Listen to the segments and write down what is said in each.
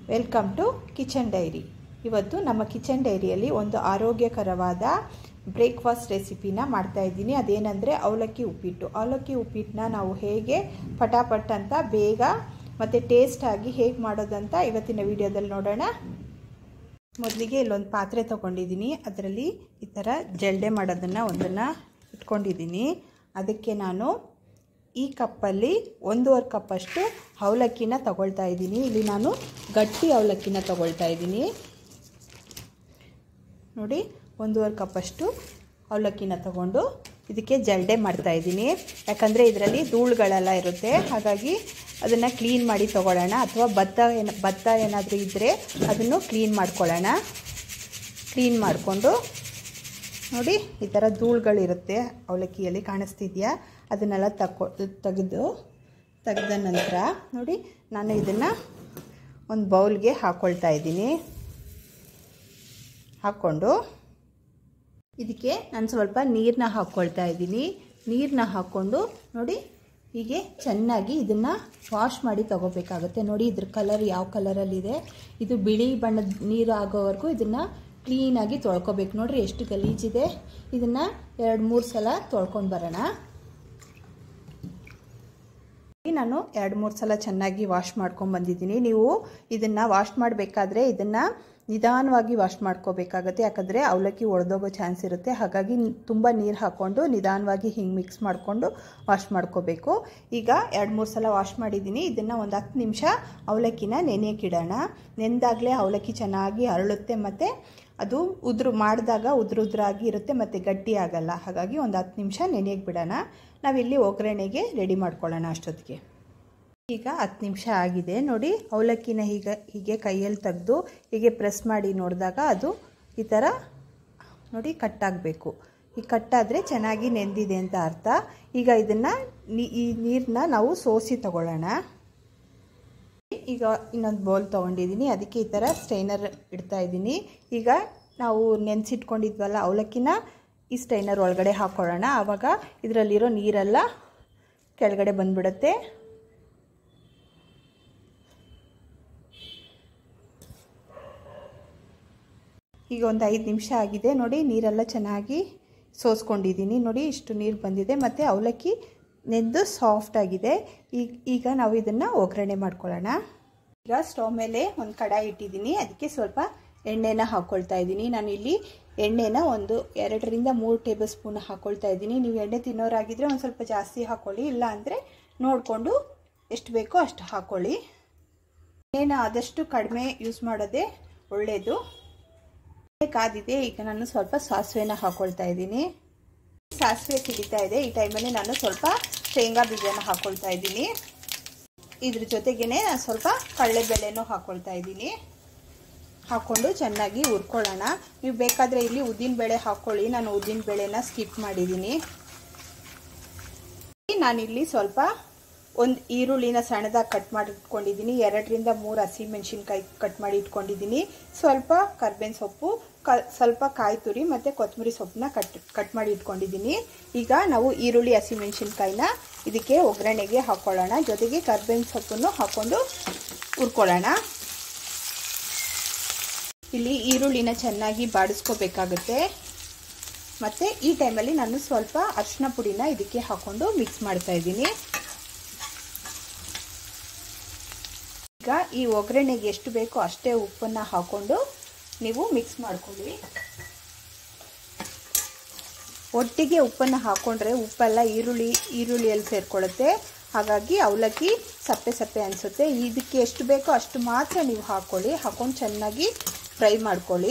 welcome to kitchen dairy ಇವತ್ತು ನಮ್ಮ kitchen ಡೈರಿಯಲ್ಲಿ ಒಂದು ಆರೋಗ್ಯಕರವಾದ ಬ್ರೇಕ್ಫಾಸ್ಟ್ ರೆಸಿಪಿನ ಮಾಡ್ತಾ ಇದ್ದೀನಿ ಅದೇನೆಂದರೆ ಅವಲಕ್ಕಿ ಉಪ್ಪಿಟ್ಟು ಅವಲಕ್ಕಿ ಉಪ್ಪಿಟ್ಟನ್ನ ನಾವು ಹೇಗೆ ಪಟಾಪಟ್ ಅಂತ ಬೇಗ ಮತ್ತು ಟೇಸ್ಟಾಗಿ ಹೇಗೆ ಮಾಡೋದಂತ ಇವತ್ತಿನ ವಿಡಿಯೋದಲ್ಲಿ ನೋಡೋಣ ಮೊದಲಿಗೆ ಇಲ್ಲೊಂದು ಪಾತ್ರೆ ತೊಗೊಂಡಿದ್ದೀನಿ ಅದರಲ್ಲಿ ಈ ಥರ ಜಲ್ಡೆ ಮಾಡೋದನ್ನು ಒಂದನ್ನು ಇಟ್ಕೊಂಡಿದ್ದೀನಿ ಅದಕ್ಕೆ ನಾನು ಈ ಕಪ್ಪಲ್ಲಿ ಒಂದೂವರೆ ಕಪ್ಪಷ್ಟು ಅವಲಕ್ಕಿನ ತಗೊಳ್ತಾ ಇದ್ದೀನಿ ಇಲ್ಲಿ ನಾನು ಗಟ್ಟಿ ಅವಲಕ್ಕಿನ ತಗೊಳ್ತಾ ಇದ್ದೀನಿ ನೋಡಿ ಒಂದೂವರೆ ಕಪ್ಪಷ್ಟು ಅವಲಕ್ಕಿನ ತಗೊಂಡು ಇದಕ್ಕೆ ಜಲ್ಡೆ ಮಾಡ್ತಾ ಇದ್ದೀನಿ ಯಾಕಂದರೆ ಇದರಲ್ಲಿ ಧೂಳುಗಳೆಲ್ಲ ಇರುತ್ತೆ ಹಾಗಾಗಿ ಅದನ್ನು ಕ್ಲೀನ್ ಮಾಡಿ ತೊಗೊಳ್ಳೋಣ ಅಥವಾ ಭತ್ತ ಏನ ಭತ್ತ ಏನಾದರೂ ಇದ್ದರೆ ಅದನ್ನು ಕ್ಲೀನ್ ಮಾಡ್ಕೊಳ್ಳೋಣ ಕ್ಲೀನ್ ಮಾಡಿಕೊಂಡು ನೋಡಿ ಈ ಥರ ಧೂಳುಗಳಿರುತ್ತೆ ಅವಲಕ್ಕಿಯಲ್ಲಿ ಕಾಣಿಸ್ತಿದೆಯಾ ಅದನ್ನೆಲ್ಲ ತಕೊ ತೆಗೆದು ತೆಗೆದ ನಂತರ ನೋಡಿ ನಾನು ಇದನ್ನು ಒಂದು ಬೌಲ್ಗೆ ಹಾಕ್ಕೊಳ್ತಾ ಇದ್ದೀನಿ ಹಾಕ್ಕೊಂಡು ಇದಕ್ಕೆ ನಾನು ಸ್ವಲ್ಪ ನೀರನ್ನ ಹಾಕ್ಕೊಳ್ತಾ ಇದ್ದೀನಿ ನೀರನ್ನ ಹಾಕ್ಕೊಂಡು ನೋಡಿ ಹೀಗೆ ಚೆನ್ನಾಗಿ ಇದನ್ನು ವಾಶ್ ಮಾಡಿ ತಗೋಬೇಕಾಗುತ್ತೆ ನೋಡಿ ಇದ್ರ ಕಲರ್ ಯಾವ ಕಲರಲ್ಲಿದೆ ಇದು ಬಿಳಿ ಬಣ್ಣದ ನೀರು ಆಗೋವರೆಗೂ ಇದನ್ನು ಕ್ಲೀನಾಗಿ ತೊಳ್ಕೊಬೇಕು ನೋಡಿರಿ ಎಷ್ಟು ಗಲೀಜಿದೆ ಇದನ್ನು ಎರಡು ಮೂರು ಸಲ ತೊಳ್ಕೊಂಡು ಬರೋಣ ನಾನು ಎರಡು ಮೂರು ಸಲ ಚೆನ್ನಾಗಿ ವಾಶ್ ಮಾಡ್ಕೊಂಡು ಬಂದಿದ್ದೀನಿ ನೀವು ಇದನ್ನು ವಾಶ್ ಮಾಡಬೇಕಾದ್ರೆ ಇದನ್ನು ನಿಧಾನವಾಗಿ ವಾಶ್ ಮಾಡ್ಕೋಬೇಕಾಗತ್ತೆ ಯಾಕಂದರೆ ಅವಲಕ್ಕಿ ಒಡೆದೋಗೋ ಚಾನ್ಸ್ ಇರುತ್ತೆ ಹಾಗಾಗಿ ತುಂಬ ನೀರು ಹಾಕ್ಕೊಂಡು ನಿಧಾನವಾಗಿ ಹಿಂಗೆ ಮಿಕ್ಸ್ ಮಾಡಿಕೊಂಡು ವಾಶ್ ಮಾಡ್ಕೋಬೇಕು ಈಗ ಎರಡು ಮೂರು ಸಲ ವಾಶ್ ಮಾಡಿದ್ದೀನಿ ಇದನ್ನು ಒಂದು ಹತ್ತು ನಿಮಿಷ ಅವಲಕ್ಕಿನ ನೆನೆಯಕ್ಕಿಡೋಣ ನೆಂದಾಗಲೇ ಅವಲಕ್ಕಿ ಚೆನ್ನಾಗಿ ಅರಳುತ್ತೆ ಮತ್ತು ಅದು ಉದುರು ಮಾಡಿದಾಗ ಉದುರು ಉದುರಾಗಿ ಇರುತ್ತೆ ಮತ್ತು ಗಟ್ಟಿ ಆಗಲ್ಲ ಹಾಗಾಗಿ ಒಂದು ಹತ್ತು ನಿಮಿಷ ನೆನೆಯಕ್ಕೆ ಬಿಡೋಣ ನಾವಿಲ್ಲಿ ಒಗ್ಗರಣೆಗೆ ರೆಡಿ ಮಾಡ್ಕೊಳ್ಳೋಣ ಅಷ್ಟೊತ್ತಿಗೆ ಈಗ ಹತ್ತು ನಿಮಿಷ ಆಗಿದೆ ನೋಡಿ ಅವಲಕ್ಕಿನ ಹೀಗೆ ಹೀಗೆ ಕೈಯಲ್ಲಿ ತೆಗೆದು ಹೀಗೆ ಪ್ರೆಸ್ ಮಾಡಿ ನೋಡಿದಾಗ ಅದು ಈ ಥರ ನೋಡಿ ಕಟ್ಟಾಗಬೇಕು ಈ ಕಟ್ಟಾದರೆ ಚೆನ್ನಾಗಿ ನೆಂದಿದೆ ಅಂತ ಅರ್ಥ ಈಗ ಇದನ್ನು ಈ ನೀರನ್ನ ನಾವು ಸೋಸಿ ತಗೊಳ್ಳೋಣ ಈಗ ಇನ್ನೊಂದು ಬೌಲ್ ತೊಗೊಂಡಿದ್ದೀನಿ ಅದಕ್ಕೆ ಈ ಥರ ಸ್ಟೈನರ್ ಇಡ್ತಾ ಇದ್ದೀನಿ ಈಗ ನಾವು ನೆನೆಸಿಟ್ಕೊಂಡಿದ್ವಲ್ಲ ಅವಲಕ್ಕಿನ ಈ ಸ್ಟೈನರ್ ಒಳಗಡೆ ಹಾಕ್ಕೊಳ್ಳೋಣ ಆವಾಗ ಇದರಲ್ಲಿರೋ ನೀರೆಲ್ಲ ಕೆಳಗಡೆ ಬಂದ್ಬಿಡುತ್ತೆ ಈಗ ಒಂದು ಐದು ನಿಮಿಷ ಆಗಿದೆ ನೋಡಿ ನೀರೆಲ್ಲ ಚೆನ್ನಾಗಿ ಸೋಸ್ಕೊಂಡಿದ್ದೀನಿ ನೋಡಿ ಇಷ್ಟು ನೀರು ಬಂದಿದೆ ಮತ್ತು ಅವಲಕ್ಕಿ ನೆಂದು ಸಾಫ್ಟ್ ಆಗಿದೆ ಈಗ ಈಗ ನಾವು ಇದನ್ನು ಒಗ್ಗರಣೆ ಮಾಡ್ಕೊಳ್ಳೋಣ ಈಗ ಸ್ಟವ್ ಮೇಲೆ ಒಂದು ಕಡಾಯಿ ಇಟ್ಟಿದ್ದೀನಿ ಅದಕ್ಕೆ ಸ್ವಲ್ಪ ಎಣ್ಣೆನ ಹಾಕ್ಕೊಳ್ತಾ ಇದ್ದೀನಿ ನಾನು ಇಲ್ಲಿ ಎಣ್ಣೆನ ಒಂದು ಎರಡರಿಂದ ಮೂರು ಟೇಬಲ್ ಸ್ಪೂನ್ ಹಾಕ್ಕೊಳ್ತಾ ಇದ್ದೀನಿ ನೀವು ಎಣ್ಣೆ ತಿನ್ನೋರಾಗಿದ್ದರೆ ಒಂದು ಸ್ವಲ್ಪ ಜಾಸ್ತಿ ಹಾಕ್ಕೊಳ್ಳಿ ಇಲ್ಲ ಅಂದರೆ ನೋಡಿಕೊಂಡು ಎಷ್ಟು ಬೇಕೋ ಅಷ್ಟು ಹಾಕ್ಕೊಳ್ಳಿ ಎಣ್ಣೆನ ಆದಷ್ಟು ಕಡಿಮೆ ಯೂಸ್ ಮಾಡೋದೇ ಒಳ್ಳೆಯದು ಕಾದಿದೆ ಈಗ ನಾನು ಸ್ವಲ್ಪ ಸಾಸಿವೆನ ಹಾಕ್ಕೊಳ್ತಾ ಇದ್ದೀನಿ ಸಾಸಿವೆ ಸಿಡಿತಾ ಇದೆ ಈ ಟೈಮಲ್ಲಿ ನಾನು ಸ್ವಲ್ಪ ಶೇಂಗಾ ಬೀಜನ ಹಾಕ್ಕೊಳ್ತಾ ಇದ್ದೀನಿ ಇದ್ರ ಜೊತೆಗೇನೆ ನಾನು ಸ್ವಲ್ಪ ಕಡಲೆಬೇಳೆನೂ ಹಾಕ್ಕೊಳ್ತಾ ಇದ್ದೀನಿ ಹಾಕ್ಕೊಂಡು ಚೆನ್ನಾಗಿ ಹುರ್ಕೊಳ್ಳೋಣ ನೀವು ಬೇಕಾದರೆ ಇಲ್ಲಿ ಉದ್ದಿನಬೇಳೆ ಹಾಕ್ಕೊಳ್ಳಿ ನಾನು ಉದ್ದಿನಬೇಳೆನ ಸ್ಕಿಪ್ ಮಾಡಿದ್ದೀನಿ ನಾನಿಲ್ಲಿ ಸ್ವಲ್ಪ ಒಂದು ಈರುಳ್ಳಿನ ಸಣ್ಣದಾಗಿ ಕಟ್ ಮಾಡಿ ಇಟ್ಕೊಂಡಿದ್ದೀನಿ ಎರಡರಿಂದ ಮೂರು ಹಸಿಮೆಣ್ಸಿನ್ಕಾಯಿ ಕಟ್ ಮಾಡಿ ಇಟ್ಕೊಂಡಿದ್ದೀನಿ ಸ್ವಲ್ಪ ಕರ್ಬೇವಿನ ಸೊಪ್ಪು ಕ ಸ್ವಲ್ಪ ಕಾಯಿ ತುರಿ ಮತ್ತು ಕೊತ್ತಂಬರಿ ಸೊಪ್ಪನ್ನ ಕಟ್ ಕಟ್ ಮಾಡಿ ಇಟ್ಕೊಂಡಿದ್ದೀನಿ ಈಗ ನಾವು ಈರುಳ್ಳಿ ಹಸಿಮೆಣ್ಸಿನ್ಕಾಯಿನ ಇದಕ್ಕೆ ಒಗ್ಗರಣೆಗೆ ಹಾಕ್ಕೊಳ್ಳೋಣ ಜೊತೆಗೆ ಕರ್ಬೇವಿನ ಸೊಪ್ಪನ್ನು ಹಾಕ್ಕೊಂಡು ಹುರ್ಕೊಳ್ಳೋಣ ಇಲ್ಲಿ ಈರುಳ್ಳಿನ ಚೆನ್ನಾಗಿ ಬಾಡಿಸ್ಕೋಬೇಕಾಗುತ್ತೆ ಮತ್ತು ಈ ಟೈಮಲ್ಲಿ ನಾನು ಸ್ವಲ್ಪ ಅರಿಶಿನ ಪುಡಿನ ಇದಕ್ಕೆ ಹಾಕ್ಕೊಂಡು ಮಿಕ್ಸ್ ಮಾಡ್ತಾ ಇದ್ದೀನಿ ಈಗ ಈ ಒಗ್ಗರಣೆಗೆ ಎಷ್ಟು ಬೇಕೋ ಅಷ್ಟೇ ಉಪ್ಪನ್ನು ಹಾಕ್ಕೊಂಡು ನೀವು ಮಿಕ್ಸ್ ಮಾಡ್ಕೊಳ್ಳಿ ಒಟ್ಟಿಗೆ ಉಪ್ಪನ್ನು ಹಾಕ್ಕೊಂಡ್ರೆ ಉಪ್ಪೆಲ್ಲ ಈರುಳ್ಳಿ ಈರುಳ್ಳಿಯಲ್ಲಿ ಸೇರಿಕೊಳ್ಳುತ್ತೆ ಹಾಗಾಗಿ ಅವಲಕ್ಕಿ ಸಪ್ಪೆ ಸಪ್ಪೆ ಅನಿಸುತ್ತೆ ಇದಕ್ಕೆ ಎಷ್ಟು ಬೇಕೋ ಅಷ್ಟು ಮಾತ್ರ ನೀವು ಹಾಕ್ಕೊಳ್ಳಿ ಹಾಕ್ಕೊಂಡು ಚೆನ್ನಾಗಿ ಫ್ರೈ ಮಾಡ್ಕೊಳ್ಳಿ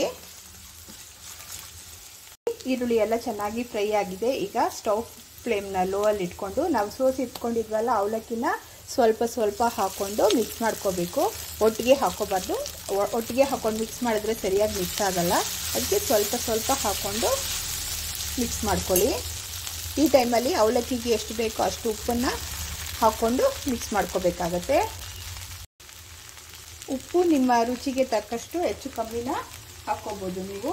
ಈರುಳ್ಳಿ ಎಲ್ಲ ಚೆನ್ನಾಗಿ ಫ್ರೈ ಆಗಿದೆ ಈಗ ಸ್ಟವ್ ಫ್ಲೇಮ್ನ ಲೋ ಅಲ್ಲಿ ಇಟ್ಕೊಂಡು ನಾವು ಸೋಸಿ ಇಟ್ಕೊಂಡಿದ್ವಲ್ಲ ಅವಲಕ್ಕಿನ ಸ್ವಲ್ಪ ಸ್ವಲ್ಪ ಹಾಕ್ಕೊಂಡು ಮಿಕ್ಸ್ ಮಾಡ್ಕೋಬೇಕು ಒಟ್ಟಿಗೆ ಹಾಕ್ಕೋಬಾರ್ದು ಒಟ್ಟಿಗೆ ಹಾಕ್ಕೊಂಡು ಮಿಕ್ಸ್ ಮಾಡಿದ್ರೆ ಸರಿಯಾಗಿ ಮಿಕ್ಸ್ ಆಗಲ್ಲ ಅದಕ್ಕೆ ಸ್ವಲ್ಪ ಸ್ವಲ್ಪ ಹಾಕ್ಕೊಂಡು ಮಿಕ್ಸ್ ಮಾಡ್ಕೊಳ್ಳಿ ಈ ಟೈಮಲ್ಲಿ ಅವಲಕ್ಕಿಗೆ ಎಷ್ಟು ಬೇಕೋ ಅಷ್ಟು ಉಪ್ಪನ್ನು ಹಾಕ್ಕೊಂಡು ಮಿಕ್ಸ್ ಮಾಡ್ಕೋಬೇಕಾಗತ್ತೆ ಉಪ್ಪು ನಿಮ್ಮ ರುಚಿಗೆ ತಕ್ಕಷ್ಟು ಹೆಚ್ಚು ಕಮ್ಮಿನ ಹಾಕ್ಕೋಬೋದು ನೀವು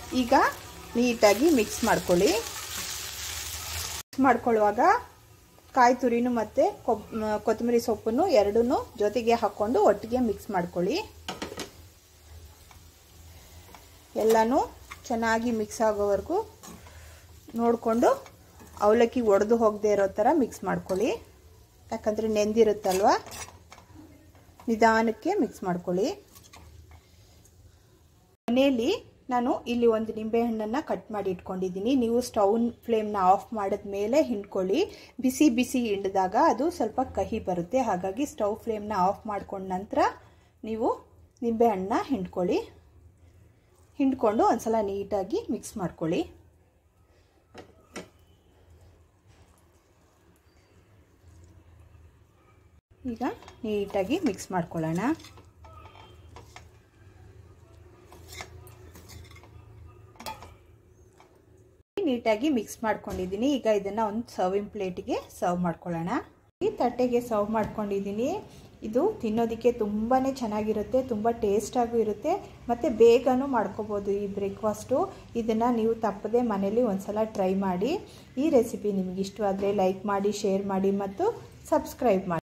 ಈಗ ನೀಟಾಗಿ ಮಿಕ್ಸ್ ಮಾಡ್ಕೊಳ್ಳಿ ಮಿಕ್ಸ್ ಮಾಡ್ಕೊಳ್ಳುವಾಗ ಕಾಯಿ ತುರಿನು ಮತ್ತು ಕೊಬ್ ಕೊತ್ತಂಬರಿ ಸೊಪ್ಪನ್ನು ಎರಡೂ ಜೊತೆಗೆ ಹಾಕ್ಕೊಂಡು ಒಟ್ಟಿಗೆ ಮಿಕ್ಸ್ ಮಾಡ್ಕೊಳ್ಳಿ ಎಲ್ಲನೂ ಚೆನ್ನಾಗಿ ಮಿಕ್ಸ್ ಆಗೋವರೆಗೂ ನೋಡಿಕೊಂಡು ಅವಲಕ್ಕಿ ಒಡೆದು ಹೋಗದೆ ಇರೋ ಥರ ಮಿಕ್ಸ್ ಮಾಡ್ಕೊಳ್ಳಿ ಯಾಕಂದರೆ ನೆಂದಿರುತ್ತಲ್ವ ನಿಧಾನಕ್ಕೆ ಮಿಕ್ಸ್ ಮಾಡ್ಕೊಳ್ಳಿ ಮನೆಯಲ್ಲಿ ನಾನು ಇಲ್ಲಿ ಒಂದು ನಿಂಬೆಹಣ್ಣನ್ನು ಕಟ್ ಮಾಡಿ ಇಟ್ಕೊಂಡಿದ್ದೀನಿ ನೀವು ಸ್ಟವ್ ಫ್ಲೇಮ್ನ ಆಫ್ ಮಾಡಿದ ಮೇಲೆ ಹಿಂಡ್ಕೊಳ್ಳಿ ಬಿಸಿ ಬಿಸಿ ಹಿಂಡಿದಾಗ ಅದು ಸ್ವಲ್ಪ ಕಹಿ ಬರುತ್ತೆ ಹಾಗಾಗಿ ಸ್ಟವ್ ಫ್ಲೇಮ್ನ ಆಫ್ ಮಾಡ್ಕೊಂಡ ನಂತರ ನೀವು ನಿಂಬೆಹಣ್ಣನ್ನ ಹಿಂಡ್ಕೊಳ್ಳಿ ಹಿಂಡ್ಕೊಂಡು ಒಂದ್ಸಲ ನೀಟಾಗಿ ಮಿಕ್ಸ್ ಮಾಡ್ಕೊಳ್ಳಿ ಈಗ ನೀಟಾಗಿ ಮಿಕ್ಸ್ ಮಾಡ್ಕೊಳ್ಳೋಣ ನೀಟಾಗಿ ಮಿಕ್ಸ್ ಮಾಡ್ಕೊಂಡಿದ್ದೀನಿ ಈಗ ಇದನ್ನು ಒಂದು ಸರ್ವಿಂಗ್ ಪ್ಲೇಟಿಗೆ ಸರ್ವ್ ಮಾಡ್ಕೊಳ್ಳೋಣ ಈ ತಟ್ಟೆಗೆ ಸರ್ವ್ ಮಾಡ್ಕೊಂಡಿದ್ದೀನಿ ಇದು ತಿನ್ನೋದಕ್ಕೆ ತುಂಬಾ ಚೆನ್ನಾಗಿರುತ್ತೆ ತುಂಬ ಟೇಸ್ಟಾಗೂ ಇರುತ್ತೆ ಮತ್ತು ಬೇಗನೂ ಮಾಡ್ಕೋಬೋದು ಈ ಬ್ರೇಕ್ಫಾಸ್ಟು ಇದನ್ನು ನೀವು ತಪ್ಪದೆ ಮನೇಲಿ ಒಂದ್ಸಲ ಟ್ರೈ ಮಾಡಿ ಈ ರೆಸಿಪಿ ನಿಮ್ಗೆ ಇಷ್ಟವಾದರೆ ಲೈಕ್ ಮಾಡಿ ಶೇರ್ ಮಾಡಿ ಮತ್ತು ಸಬ್ಸ್ಕ್ರೈಬ್ ಮಾಡಿ